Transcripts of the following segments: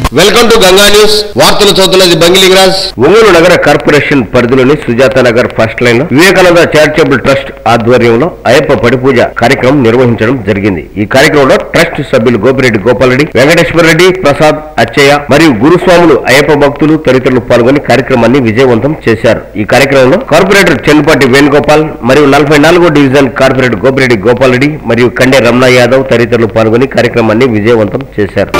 welcome to Ganga news వార్తలు చదువుతున్నది బంగిలింగరాజ్ ఒంగోలు నగర కార్పొరేషన్ పరిధిలోని సుజాత నగర్ ఫస్ట్ లైన్ లో వివేకానంద చారిటబుల్ ట్రస్ట్ ఆధ్వర్యంలో అయ్యప్ప పడిపూజ కార్యక్రమం నిర్వహించడం జరిగింది ఈ కార్యక్రమంలో ట్రస్ట్ సభ్యులు గోపిరెడ్డి గోపాలరెడ్డి వెంకటేశ్వర రెడ్డి ప్రసాద్ అచ్చయ్య మరియు గురుస్వాములు అయ్యప్ప భక్తులు తదితరులు పాల్గొని కార్యక్రమాన్ని విజయవంతం చేశారు ఈ కార్యక్రమంలో కార్పొరేటర్ చెన్నుపాటి వేణుగోపాల్ మరియు నలభై నాలుగో డివిజన్ కార్పొరేటర్ గోపిరెడ్డి గోపాలరెడ్డి మరియు కండే రమణ యాదవ్ తదితరులు పాల్గొని కార్యక్రమాన్ని విజయవంతం చేశారు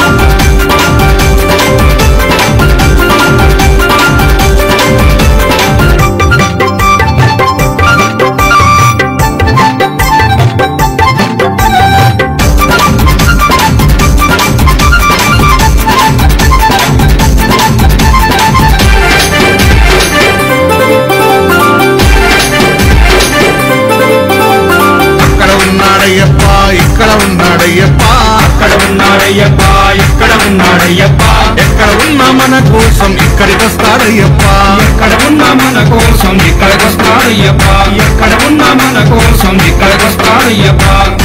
అక్కడ ఉన్నాడయ్యప్ప ఇక్కడ ఉన్నాడయ్యప్ప అక్కడ ఉన్నాడయ్యప్ప ఇక్కడ ఉన్నాడయ్యప్ప ఎక్కడ ఉన్నా మన కోసం ఇక్కడికి వస్తాడయ్యప్ప ఎక్కడ ఉన్న మన కోసం ఇక్కడికి వస్తాడయ్యప్ప ఎక్కడ ఉన్న మన కోసం ఇక్కడికి వస్తాడయ్యప్ప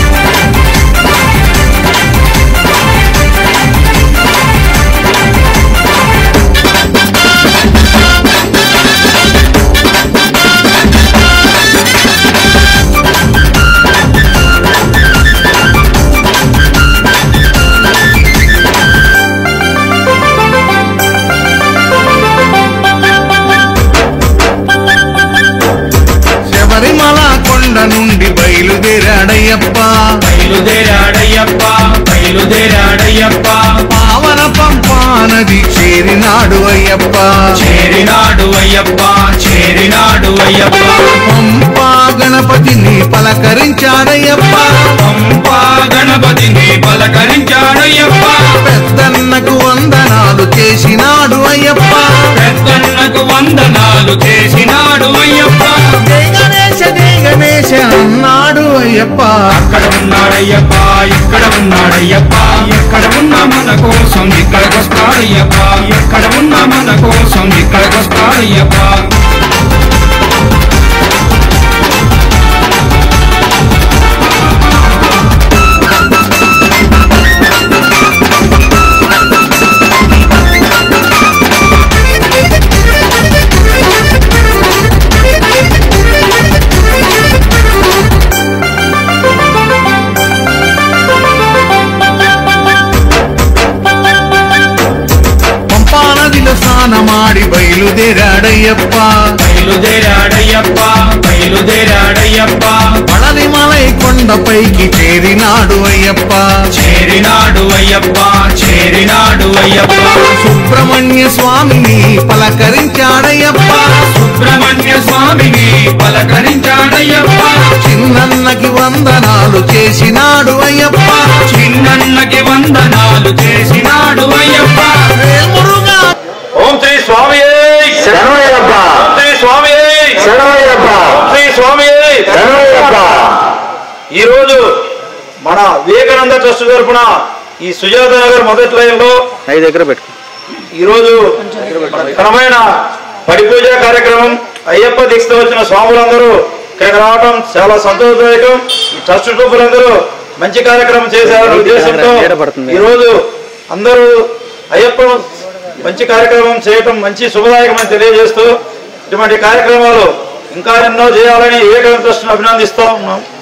శబరిమల కొండ నుండి బయలుదేరాడయ్యప్ప బయలుదేరాడయ్యప్ప బయలుదేరాడయ్యప్ప పావన పంపా నది చేరినాడు అయ్యప్ప చేరినాడు అయ్యప్ప చేరినాడు అయ్యప్ప పంపా గణపతిని పలకరించాడయ్యప్ప పంపా గణపతిని పలకరించాడయ్యప్ప పెద్దన్నకు వందనాలు చేసినాడు అయ్యప్ప పెద్దన్నకు వందనాలు చేసినాడు అయ్యప్ప జై గణేశ జై గణేశ అన్నాడు అయ్యప్ప అక్కడ ఉన్నాడయ్యప్ప ఇక్కడ ఉన్నాడయ్యప్ప ఎక్కడ ఉన్నా మన కోసం ఇక్కడికి వస్తాడయ్యప్ప ఎక్కడ ఉన్నా మన కోసం ఇక్కడికి వస్తాడయ్యప్ప పంపా నదిలో స్నానమాడి బయలుదేరాడయ్యప్ప బయలుదేరాడయ్యప్ప బయలుదేరాడయ్యప్ప పళనిమలై కొండపైకి చేరినాడు అయ్యప్ప చేరినాడు అయ్యప్ప చేరినాడు అయ్యప్ప సుబ్రహ్మణ్య స్వామిని పలకరించాడయ్యప్ప సుబ్రహ్మణ్య స్వామిని పలకరించాడయ్యప్ప చిన్నన్నకి వందనాలు చేసినాడు అయ్యప్ప చిన్నన్నకి వందనాలు చేసినాడు అయ్యప్ప వేల్మురుగా ఓం శ్రీ స్వామి శరణయ్యప్ప ఓం శ్రీ స్వామి శరణయ్యప్ప ఓం శ్రీ స్వామి శరణయ్యప్ప ఈరోజు మన వివేకానంద ట్రస్ట్ తరఫున ఈ సుజాత నగర్ మొదటి లైన్లో ఐదు దగ్గర పెట్టు ఈరోజు క్రమమైన పడిపూజ కార్యక్రమం అయ్యప్ప దీక్షతో వచ్చిన స్వాములందరూ ఇక్కడికి రావడం చాలా సంతోషదాయకం ఈ ట్రస్ట్ సభ్యులందరూ మంచి కార్యక్రమం చేశారనే ఉద్దేశంతో ఈరోజు అందరూ అయ్యప్ప మంచి కార్యక్రమం చేయటం మంచి శుభదాయకమని తెలియజేస్తూ ఇటువంటి కార్యక్రమాలు ఇంకా ఎన్నో చేయాలని వివేకానంద ట్రస్ట్ను అభినందిస్తూ ఉన్నాం